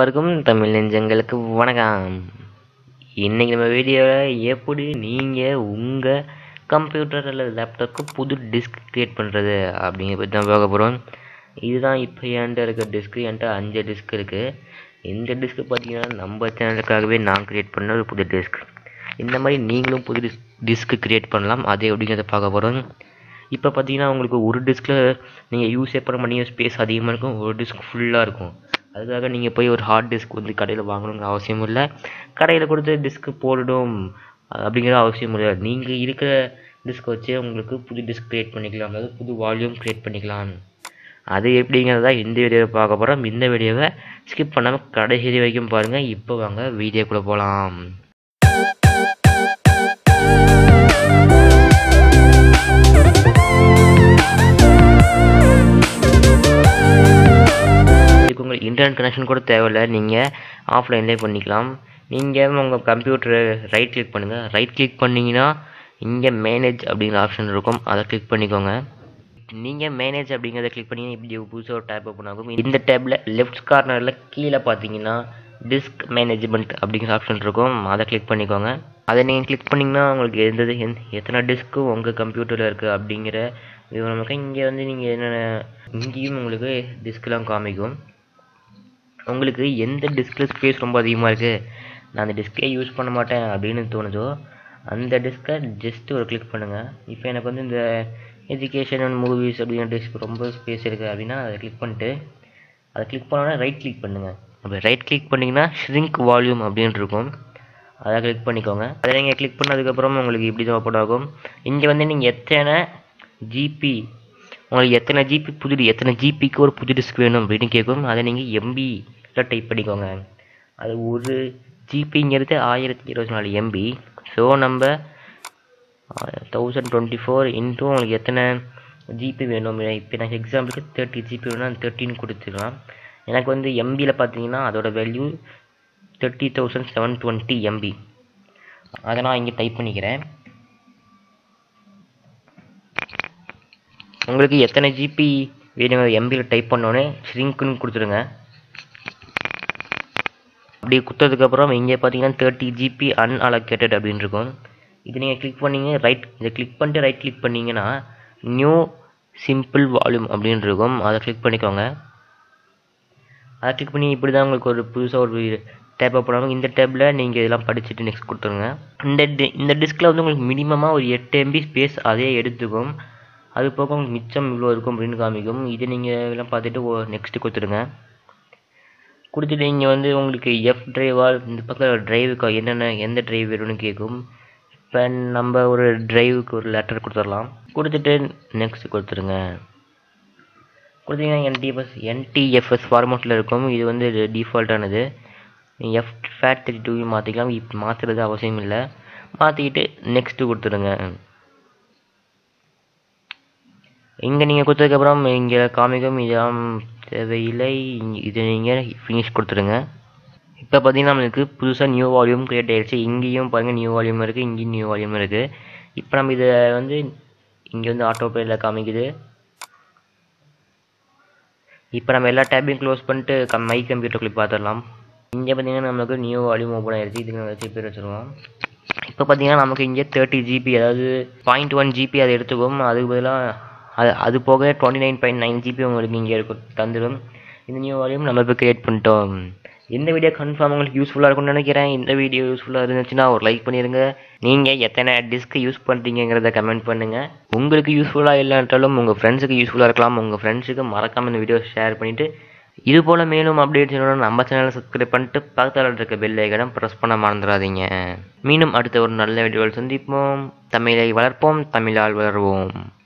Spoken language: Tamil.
வரைக்கும் தமிழ் நெஞ்சங்களுக்கு வணக்கம் இன்னைக்கு நம்ம வீடியோவில் எப்படி நீங்கள் உங்கள் கம்ப்யூட்டர் அல்லது லேப்டாப்க்கு புது டிஸ்க் க்ரியேட் பண்ணுறது அப்படிங்கிற பற்றி தான் பார்க்க போகிறோம் இதுதான் இப்போ என்கிட்ட இருக்க டிஸ்க்கு என்கிட்ட அஞ்சு டிஸ்க் இருக்குது இந்த டிஸ்க்கு பார்த்தீங்கன்னா நம்ம சேனலுக்காகவே நான் க்ரியேட் பண்ண ஒரு புது டிஸ்க் இந்த மாதிரி நீங்களும் புது டிஸ்க் டிஸ்க்கு க்ரியேட் பண்ணலாம் அதே எப்படிங்கிறத பார்க்க போகிறோம் இப்போ பார்த்தீங்கன்னா உங்களுக்கு ஒரு டிஸ்கில் நீங்கள் யூஸே பண்ண மாட்டீங்க ஸ்பேஸ் அதிகமாக இருக்கும் ஒரு டிஸ்க் ஃபுல்லாக இருக்கும் அதுக்காக நீங்கள் போய் ஒரு ஹார்ட் டிஸ்க் வந்து கடையில் வாங்கணுங்கிற அவசியம் இல்லை கடையில் கொடுத்து டிஸ்க்கு போடணும் அப்படிங்கிற அவசியம் இல்லை நீங்கள் இருக்கிற டிஸ்க் வச்சே உங்களுக்கு புது டிஸ்க் க்ரியேட் பண்ணிக்கலாம் அதாவது புது வால்யூம் க்ரியேட் பண்ணிக்கலாம் அது எப்படிங்கிறத இந்த வீடியோவை பார்க்க போகிறோம் இந்த வீடியோவை ஸ்கிப் பண்ணாமல் கடைசி வரைக்கும் பாருங்கள் இப்போ வாங்க வீடியோக்குள்ளே போகலாம் இதுக்கு உங்களுக்கு இன்டர்நெட் கனெக்ஷன் கூட தேவையில்லை நீங்கள் ஆஃப்லைன்லேயே பண்ணிக்கலாம் நீங்கள் உங்கள் கம்ப்யூட்டரை ரைட் கிளிக் பண்ணுங்கள் ரைட் கிளிக் பண்ணிங்கன்னா இங்கே மேனேஜ் அப்படிங்கிற ஆப்ஷன் இருக்கும் அதை கிளிக் பண்ணிக்கோங்க நீங்கள் மேனேஜ் அப்படிங்கிறத கிளிக் பண்ணிங்கன்னா இப்படி புதுசாக ஒரு டேப் ஓப்பன் ஆகும் இந்த டேப்பில் லெஃப்ட் கார்னரில் கீழே பார்த்தீங்கன்னா டிஸ்க் மேனேஜ்மெண்ட் அப்படிங்கிற ஆப்ஷன் இருக்கும் அதை கிளிக் பண்ணிக்கோங்க அதை நீங்கள் கிளிக் பண்ணிங்கன்னா உங்களுக்கு எந்த எந்த- எத்தனை டிஸ்க்கு உங்கள் கம்ப்யூட்டரில் இருக்குது அப்படிங்கிற விவரம் இருக்கும் இங்கே வந்து நீங்கள் என்னென்ன இங்கேயும் உங்களுக்கு டிஸ்க்லாம் காமிக்கும் உங்களுக்கு எந்த டிஸ்கில் ஸ்பேஸ் ரொம்ப அதிகமாக இருக்குது நான் அந்த டிஸ்கே யூஸ் பண்ண மாட்டேன் அப்படின்னு தோணுதோ அந்த டிஸ்கை ஜஸ்ட் ஒரு கிளிக் பண்ணுங்கள் இப்போ எனக்கு வந்து இந்த எஜுகேஷன் அண்ட் மூவிஸ் அப்படிங்கிற டிஸ்க் ரொம்ப ஸ்பேஸ் இருக்குது அப்படின்னா அதை கிளிக் பண்ணிட்டு அதை கிளிக் பண்ணோன்னா ரைட் கிளிக் பண்ணுங்கள் அப்படி ரைட் கிளிக் பண்ணிங்கன்னா ஷ்ரிங்க் வால்யூம் அப்படின்னு இருக்கும் அதை கிளிக் பண்ணிக்கோங்க அதை நீங்கள் கிளிக் பண்ணதுக்கப்புறம் உங்களுக்கு இப்படி தான் ஓப்பன் ஆகும் இங்கே வந்து நீங்கள் எத்தனை ஜிபி உங்களுக்கு எத்தனை ஜிபி புது எத்தனை ஜிபிக்கு ஒரு புது டிஸ்க் வேணும் அப்படின்னு கேட்கும் அதை நீங்கள் எம்பியில் டைப் பண்ணிக்கோங்க அது ஒரு ஜிபிங்கிறது ஆயிரத்தி இருபத்தி நாலு எம்பி ஸோ நம்ம தௌசண்ட் டுவெண்ட்டி ஃபோர் இன்ட்டு உங்களுக்கு எத்தனை ஜிபி வேணும் இப்போ எனக்கு எக்ஸாம்பிளுக்கு தேர்ட்டி ஜிபி வேணும்னா தேர்ட்டின்னு கொடுத்துக்கலாம் எனக்கு வந்து எம்பியில் பார்த்தீங்கன்னா அதோட value thirty thousand seven twenty MB அதை நான் இங்கே டைப் பண்ணிக்கிறேன் உங்களுக்கு எத்தனை ஜிபி வேணுங்க எம்பியில் டைப் பண்ணோன்னே ஷ்ரிங்க்னு கொடுத்துருங்க அப்படி கொடுத்ததுக்கப்புறம் இங்கே பார்த்தீங்கன்னா தேர்ட்டி ஜிபி அன்அலோகேட்டட் அப்படின்னு இருக்கும் இது நீங்கள் கிளிக் பண்ணீங்க ரைட் இதை கிளிக் பண்ணிட்டு ரைட் கிளிக் பண்ணீங்கன்னா நியூ சிம்பிள் வால்யூம் அப்படின்னு இருக்கும் அதை கிளிக் பண்ணிக்கோங்க அதை கிளிக் பண்ணி இப்படி தான் உங்களுக்கு ஒரு புதுசாக ஒரு டேப் ஓப்பன் இந்த டேப்பில் நீங்கள் இதெல்லாம் படிச்சுட்டு நெக்ஸ்ட் கொடுத்துருங்க இந்த di- இந்த டிஸ்கில் வந்து உங்களுக்கு மினிமமாக ஒரு எட்டு எம்பி ஸ்பேஸ் அதே எடுத்துக்கும் அது போக உங்களுக்கு மிச்சம் இவ்வளோ இருக்கும் அப்படின்னு காமிக்கும் இது நீங்கள் எல்லாம் பார்த்துட்டு நெக்ஸ்ட்டு கொடுத்துருங்க கொடுத்துட்டு இங்கே வந்து உங்களுக்கு எஃப் டிரைவா இந்த பக்கத்தில் டிரைவுக்கு என்னென்ன எந்த டிரைவ் வேணும்னு கேட்கும் இப்போ நம்ம ஒரு டிரைவுக்கு ஒரு லெட்டர் கொடுத்துடலாம் கொடுத்துட்டு நெக்ஸ்ட் கொடுத்துருங்க கொடுத்தீங்கன்னா என்டிஎஃப்எஸ் என்டிஎஃப்எஸ் ஃபார்மேட்டில் இருக்கும் இது வந்து டிஃபால்ட்டானது எஃப் ஃபேட் தேர்ட்டி டூ மாற்றிக்கலாம் இப்போ மாற்றுறது அவசியம் இல்லை மாற்றிக்கிட்டு நெக்ஸ்ட்டு கொடுத்துருங்க இங்கே நீங்கள் கொடுத்ததுக்கப்புறம் இங்கே காமிக்கும் இதெல்லாம் தேவையில்லை இங்க- இது நீங்கள் ஃபினிஷ் கொடுத்துருங்க இப்போ பார்த்தீங்கன்னா நம்மளுக்கு புதுசாக நியூ வால்யூம் க்ரியேட் ஆயிடுச்சு இங்கேயும் பாருங்கள் நியூ வால்யூம் இருக்குது இங்கேயும் நியூ வால்யூம் இருக்குது இப்போ நம்ம இதை வந்து இங்கே வந்து ஆட்டோ பிளேயில் காமிக்குது இப்போ நம்ம எல்லா டேப்பையும் க்ளோஸ் பண்ணிட்டு கம் மை கம்ப்யூட்டர் கிளிக் பார்த்துடலாம் இங்கே பார்த்தீங்கன்னா நமக்கு நியூ வால்யூம் ஓப்பன் ஆயிடுச்சு இதுக்கு வச்சு பேர் வச்சுருவோம் இப்போ பார்த்தீங்கன்னா நமக்கு இங்கே தேர்ட்டி ஜிபி அதாவது பாயிண்ட் ஒன் ஜிபி அதை எடுத்துக்கும் அதுக்கு பதிலாக அது அது போக twenty nine point nine GB உங்களுக்கு இங்கே இருக்கும் தந்துடும் இந்த நியூ வால்யூம் நம்ம இப்போ க்ரியேட் பண்ணிட்டோம் இந்த வீடியோ கன்ஃபார்ம் உங்களுக்கு யூஸ்ஃபுல்லாக இருக்கும்னு நினைக்கிறேன் இந்த வீடியோ யூஸ்ஃபுல்லாக இருந்துச்சுன்னா ஒரு லைக் பண்ணிடுங்க நீங்கள் எத்தனை டிஸ்க் யூஸ் பண்ணுறீங்கிறத கமெண்ட் பண்ணுங்கள் உங்களுக்கு யூஸ்ஃபுல்லாக இல்லைன்றாலும் உங்கள் ஃப்ரெண்ட்ஸுக்கு யூஸ்ஃபுல்லாக இருக்கலாம் உங்கள் ஃப்ரெண்ட்ஸுக்கு மறக்காமல் இந்த வீடியோ ஷேர் பண்ணிவிட்டு இது போல் மேலும் அப்டேட்ஸ் வேணும்னா நம்ம சேனலை சப்ஸ்கிரைப் பண்ணிட்டு பக்கத்தில் இருக்க பெல் ஐக்கனை ப்ரெஸ் பண்ண மறந்துடாதீங்க மீண்டும் அடுத்த ஒரு நல்ல வீடியோவில் சந்திப்போம் தமிழை வளர்ப்போம் தமிழால் வளர்வோம்